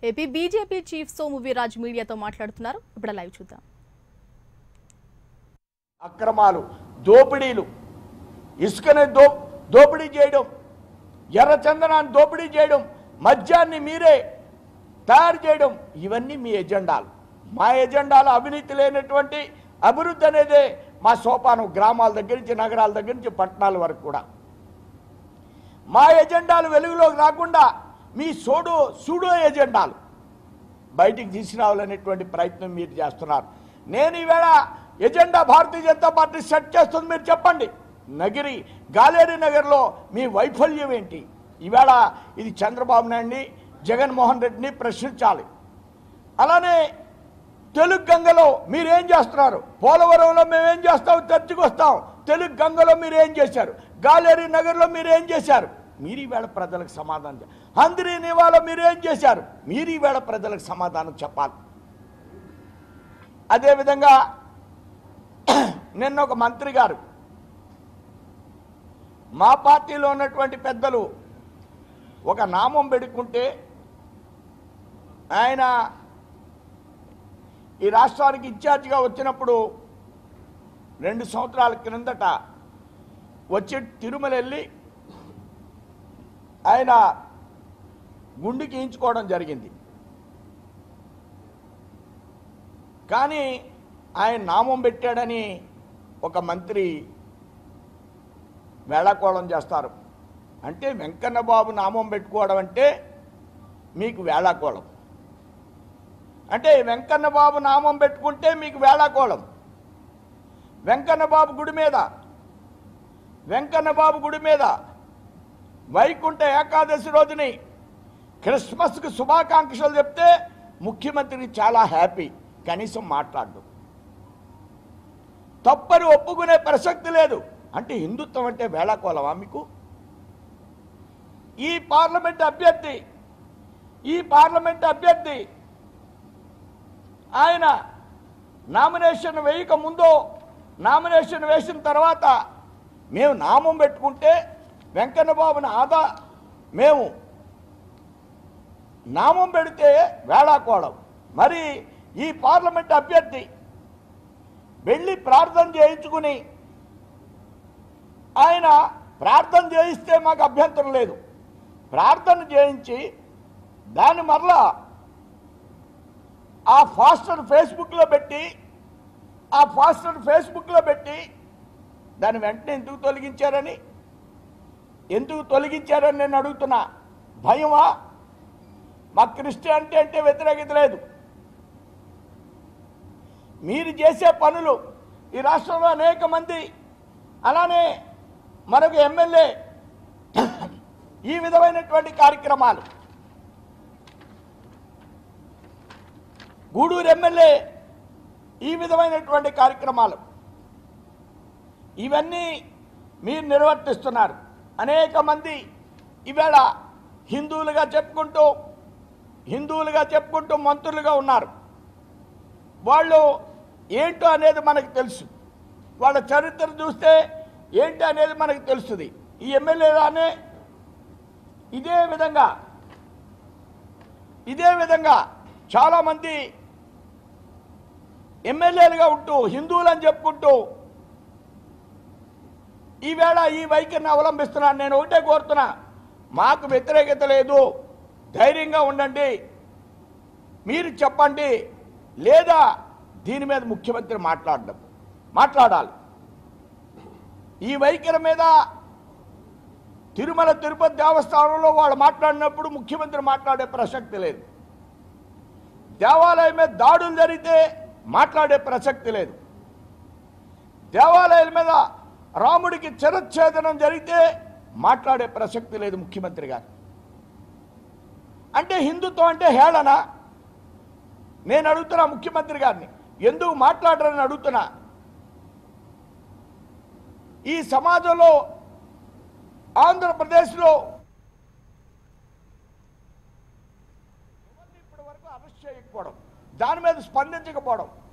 AP BJP chief Somu Veerraju మీడియాతో మాట్లాడుతున్నారు ఇప్పుడు లైవ్ చూద్దాం అక్రమాలు దోపిడీలు ఇసుకని దో దోపిడీ చేయడం ఎర్రచందనాన్ని దోపిడీ చేయడం మద్యాన్ని మీరే తయారు చేయడం ఇవన్నీ మీ ఎజెండాలు మా ఎజెండాలు అవినీతి లేనటువంటి అభివృద్ధి అనేదే మా సోపానం గ్రామాల దగ్గర నుంచి నగరాల దగ్గర నుంచి పట్టణాల వరకు కూడా మా ఎజెండాలు వెలుగులోకి రాకుండా మీ సోడో సూడో ఎజెండాలు బయటికి తీసుకురావాలనేటువంటి ప్రయత్నం మీరు చేస్తున్నారు నేను ఈవేళ agenda Bharatiya Janata party set చేస్తుంది మీరు చెప్పండి నగిరి గాలేరి నగర్లో మీ వైఫల్యం ఏంటి ఈవేళ ఇది చంద్రబాబు నాయుడిని జగన్మోహన్ రెడ్డిని ప్రశ్నించాలి అలానే తెలుగు గంగలో మీరేం చేస్తున్నారు పోలవరంలో మేమేం చేస్తాం చర్చకు వస్తాం తెలుగు గంగలో మీరు ఏం చేశారు గాలేరి నగర్లో మీరు ఏం చేశారు మీరు ఈవేళ ప్రజలకు సమాధానం చె- హంద్రీ నివాలో మీరు ఏం చేశారు మీరు ఈవేళ ప్రజలకు సమాధానం చెప్పాలి అదేవిధంగా నిన్న ఒక మంత్రి గారు మా పార్టీలో ఉన్నటువంటి పెద్దలు ఒక నామం పెడుకుంటే ఆయన ఈ రాష్ట్రానికి ఇన్ఛార్జిగా వచ్చినప్పుడు రెండు సంవత్సరాల క్రిందట వచ్చి తిరుమల వెళ్ళి ఆయన గుండు గీయించుకోవడం జరిగింది కానీ ఆయన నామం పెట్టాడని ఒక మంత్రి వేళాకోళం చేస్తారు అంటే వెంకన్న బాబు నామం పెట్టుకోవడం అంటే మీకు వేళాకోళం అంటే వెంకన్న బాబు నామం పెట్టుకుంటే మీకు వేళాకోళం వెంకన్న బాబు గుడి మీద వెంకన్న బాబు గుడి మీద వైకుంఠ ఏకాదశి రోజుని క్రిస్మస్కి శుభాకాంక్షలు చెప్తే ముఖ్యమంత్రి చాలా హ్యాపీ కనీసం మాట్లాడు తప్పని ఒప్పుకునే ప్రసక్తి లేదు అంటే హిందుత్వం అంటే వేళాకోలమా మీకు ఈ పార్లమెంట్ అభ్యర్థి ఈ పార్లమెంట్ అభ్యర్థి ఆయన నామినేషన్ వేయక ముందు నామినేషన్ వేసిన తర్వాత మేము నామం పెట్టుకుంటే వెంకన్న బాబుని ఆదా మేము నామం పెడితే వేళాకోళం మరి ఈ పార్లమెంట్ అభ్యర్థి వెళ్ళి ప్రార్థన చేయించుకుని ఆయన ప్రార్థన చేయిస్తే మాకు అభ్యంతరం లేదు ప్రార్థన చేయించి దాన్ని మరలా ఆ ఫాస్టర్ ఫేస్బుక్లో పెట్టి ఆ ఫాస్టర్ ఫేస్బుక్లో పెట్టి దాన్ని వెంటనే ఎందుకు తొలగించారని ఎందుకు తొలగించారని నేను అడుగుతున్నా భయమా మా క్రిస్టియానిటీ అంటే వ్యతిరేకత లేదు మీరు చేసే పనులు ఈ రాష్ట్రంలో అనేక మంది అలానే మరొక ఎమ్మెల్యే ఈ విధమైనటువంటి కార్యక్రమాలు గూడూరు ఎమ్మెల్యే ఈ విధమైనటువంటి కార్యక్రమాలు ఇవన్నీ మీరు నిర్వర్తిస్తున్నారు అనేక మంది ఈవేళ హిందువులుగా చెప్పుకుంటూ హిందువులుగా చెప్పుకుంటూ మంత్రులుగా ఉన్నారు వాళ్ళు ఏంటో అనేది మనకు తెలుసు వాళ్ళ చరిత్ర చూస్తే ఏంటి అనేది మనకు తెలుస్తుంది ఈ ఎమ్మెల్యేలానే ఇదే విధంగా ఇదే విధంగా చాలామంది ఎమ్మెల్యేలుగా ఉంటూ హిందువులని చెప్పుకుంటూ ఈవేళ ఈ వైఖరిని అవలంబిస్తున్నాను నేను ఒకటే కోరుతున్నా మాకు వ్యతిరేకత లేదు ధైర్యంగా ఉండండి మీరు చెప్పండి లేదా దీని మీద ముఖ్యమంత్రి మాట్లాడడం మాట్లాడాలి ఈ వైఖరి మీద తిరుమల తిరుపతి దేవస్థానంలో వాళ్ళు మాట్లాడినప్పుడు ముఖ్యమంత్రి మాట్లాడే ప్రసక్తి లేదు దేవాలయం మీద దాడులు జరిగితే మాట్లాడే ప్రసక్తి లేదు దేవాలయాల మీద రాముడికి చిరచ్ఛేదనం జరిగితే మాట్లాడే ప్రసక్తి లేదు ముఖ్యమంత్రి గారు అంటే హిందుత్వం అంటే హేళన నేను అడుగుతున్నా ముఖ్యమంత్రి గారిని ఎందుకు మాట్లాడరని అడుగుతున్నా ఈ సమాజంలో ఆంధ్రప్రదేశ్లో ఎవరిని ఇప్పటి వరకు అరెస్ట్ చేయకపోవడం దాని మీద స్పందించకపోవడం